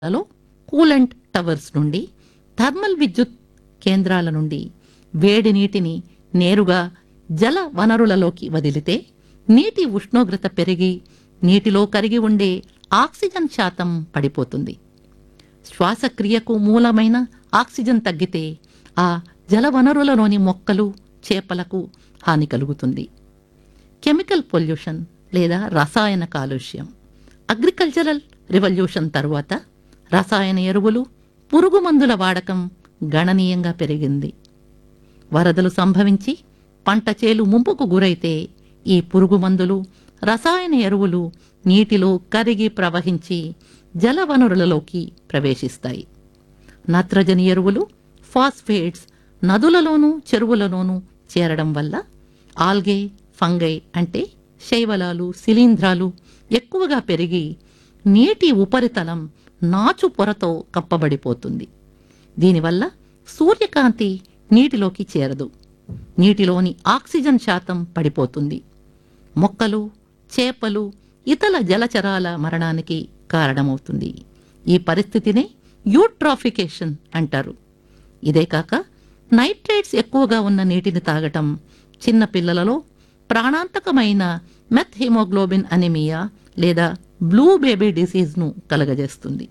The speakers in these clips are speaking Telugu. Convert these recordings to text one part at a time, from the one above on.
లలో కూలంట్ టవర్స్ నుండి థర్మల్ విద్యుత్ కేంద్రాల నుండి వేడి నీటిని నేరుగా జల వనరులలోకి వదిలితే నీటి ఉష్ణోగ్రత పెరిగి నీటిలో కరిగి ఉండే ఆక్సిజన్ శాతం పడిపోతుంది శ్వాసక్రియకు మూలమైన ఆక్సిజన్ తగ్గితే ఆ జలవనరులలోని మొక్కలు చేపలకు హాని కలుగుతుంది కెమికల్ పొల్యూషన్ లేదా రసాయన కాలుష్యం అగ్రికల్చరల్ రివల్యూషన్ తరువాత రసాయన ఎరువులు పురుగు మందుల వాడకం గణనీయంగా పెరిగింది వరదలు సంభవించి పంట చేలు ముంపుకు గురైతే ఈ పురుగు మందులు రసాయన ఎరువులు నీటిలో కరిగి ప్రవహించి జలవనరులలోకి ప్రవేశిస్తాయి నత్రజని ఎరువులు ఫాస్ఫేట్స్ నదులలోనూ చెరువులలోనూ చేరడం వల్ల ఆల్గే ఫంగై అంటే శైవలాలు శిలీంధ్రాలు ఎక్కువగా పెరిగి నీటి ఉపరితలం నాచు పొరతో కప్పబడిపోతుంది దీనివల్ల సూర్యకాంతి నీటిలోకి చేరదు నీటిలోని ఆక్సిజన్ శాతం పడిపోతుంది మొక్కలు చేపలు ఇతర జలచరాల మరణానికి కారణమవుతుంది ఈ పరిస్థితినే యూట్రాఫికేషన్ అంటారు ఇదే కాక నైట్రేట్స్ ఎక్కువగా ఉన్న నీటిని తాగటం చిన్న పిల్లలలో ప్రాణాంతకమైన మెత్ హిమోగ్లోబిన్ అనిమియా లేదా బ్లూ బేబీ డిసీజ్ను కలగజేస్తుంది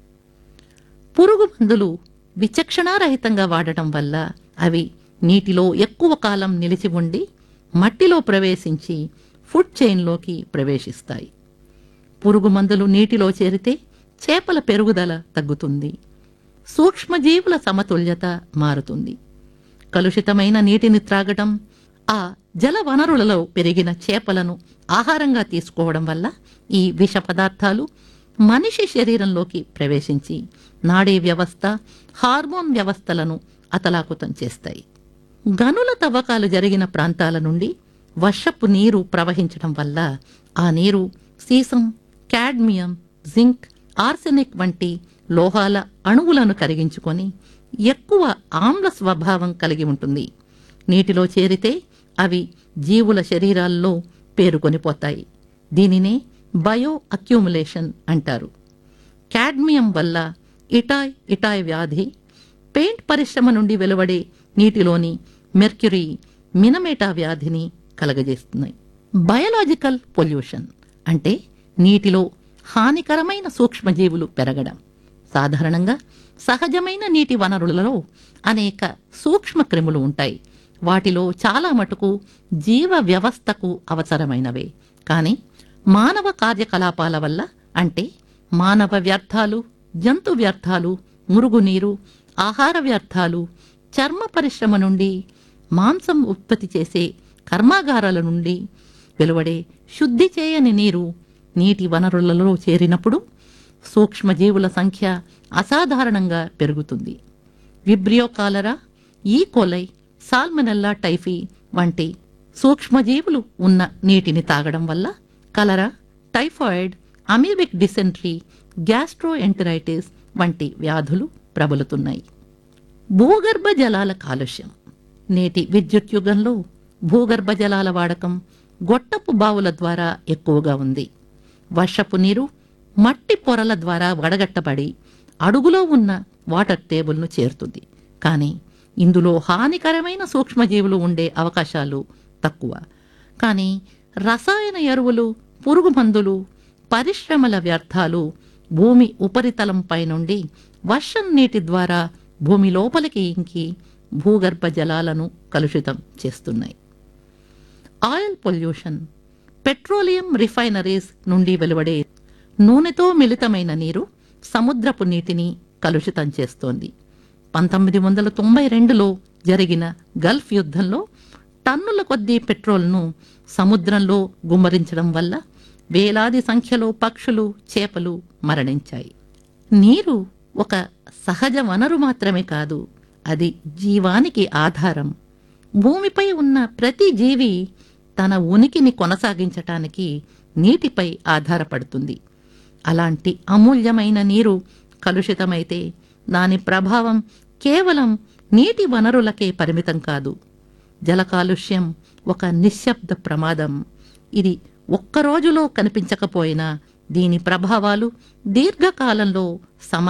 పురుగు మందులు విచక్షణారహితంగా వాడటం వల్ల అవి నీటిలో ఎక్కువ కాలం నిలిచి ఉండి మట్టిలో ప్రవేశించి ఫుడ్ చైన్లోకి ప్రవేశిస్తాయి పురుగు మందులు నీటిలో చేరితే చేపల పెరుగుదల తగ్గుతుంది సూక్ష్మజీవుల సమతుల్యత మారుతుంది కలుషితమైన నీటిని త్రాగటం ఆ జల వనరులలో పెరిగిన చేపలను ఆహారంగా తీసుకోవడం వల్ల ఈ విష పదార్థాలు మనిషి శరీరంలోకి ప్రవేశించి నాడీ వ్యవస్థ హార్మోన్ వ్యవస్థలను అతలాకుతం చేస్తాయి గనుల తవ్వకాలు జరిగిన ప్రాంతాల నుండి వర్షపు నీరు ప్రవహించడం వల్ల ఆ నీరు సీసం కాడ్మియం జింక్ ఆర్సెనిక్ వంటి లోహాల అణువులను కరిగించుకొని ఎక్కువ ఆమ్ల స్వభావం కలిగి ఉంటుంది నీటిలో చేరితే అవి జీవుల శరీరాల్లో పేరుకొనిపోతాయి దీనినే బయో అక్యూములేషన్ అంటారు కాడ్మియం వల్ల ఇటాయ్ ఇటాయ్ వ్యాధి పెయింట్ పరిశ్రమ నుండి వెలువడే నీటిలోని మెర్క్యూరీ మినమేటా వ్యాధిని కలగజేస్తున్నాయి బయలాజికల్ పొల్యూషన్ అంటే నీటిలో హానికరమైన సూక్ష్మజీవులు పెరగడం సాధారణంగా సహజమైన నీటి వనరులలో అనేక సూక్ష్మ క్రిములు ఉంటాయి వాటిలో చాలా మటుకు జీవ వ్యవస్థకు అవసరమైనవే కానీ మానవ కార్యకలాపాల వల్ల అంటే మానవ వ్యర్థాలు జంతు వ్యర్థాలు మురుగునీరు ఆహార వ్యర్థాలు చర్మ పరిశ్రమ నుండి మాంసం ఉత్పత్తి చేసే కర్మాగారాల నుండి వెలువడే శుద్ధి చేయని నీరు నీటి వనరులలో చేరినప్పుడు సూక్ష్మజీవుల సంఖ్య అసాధారణంగా పెరుగుతుంది విబ్రియో కాలరా ఈ కొలై సాల్మనెల్లా టైఫీ వంటి సూక్ష్మజీవులు ఉన్న నీటిని తాగడం వల్ల cholera typhoid amoebic dysentery gastroenteritis వంటి వ్యాధులు ప్రబలుతున్నాయి భూగర్భ జలాల కాలుష్యం నేటి విద్యుత్ యుగంలో భూగర్భ జలాల వాడకం గొట్టపు బావుల ద్వారా ఎక్కువగా ఉంది వర్షపు నీరు మట్టి పొరల ద్వారా వడగట్టబడి అడుగులో ఉన్న వాటర్ టేబుల్ను చేరుతుంది కానీ ఇందులో హానికరమైన సూక్ష్మజీవులు ఉండే అవకాశాలు తక్కువ కానీ రసాయన ఎరువులు పురుగు మందులు పరిశ్రమల వ్యర్థాలు భూమి ఉపరితలంపై నుండి వర్షం నీటి ద్వారా భూమి లోపలికి ఇంకి భూగర్భ జలాలను కలుషితం చేస్తున్నాయి ఆయిల్ పొల్యూషన్ పెట్రోలియం రిఫైనరీస్ నుండి వెలువడే నూనెతో మిళితమైన నీరు సముద్రపు నీటిని కలుషితం చేస్తోంది పంతొమ్మిది వందల తొంభై రెండులో జరిగిన గల్ఫ్ యుద్ధంలో టన్నుల కొద్దీ పెట్రోల్ను సముద్రంలో గుమ్మరించడం వల్ల వేలాది సంఖ్యలో పక్షులు చేపలు మరణించాయి నీరు ఒక సహజ వనరు మాత్రమే కాదు అది జీవానికి ఆధారం భూమిపై ఉన్న ప్రతి జీవి తన ఉనికిని కొనసాగించటానికి నీటిపై ఆధారపడుతుంది అలాంటి అమూల్యమైన నీరు కలుషితమైతే దాని ప్రభావం కేవలం నీటి వనరులకే పరిమితం కాదు జల కాలుష్యం ఒక నిశ్శబ్ద ప్రమాదం ఇది ఒక్క రోజులో కనిపించకపోయినా దీని ప్రభావాలు దీర్ఘకాలంలో సమ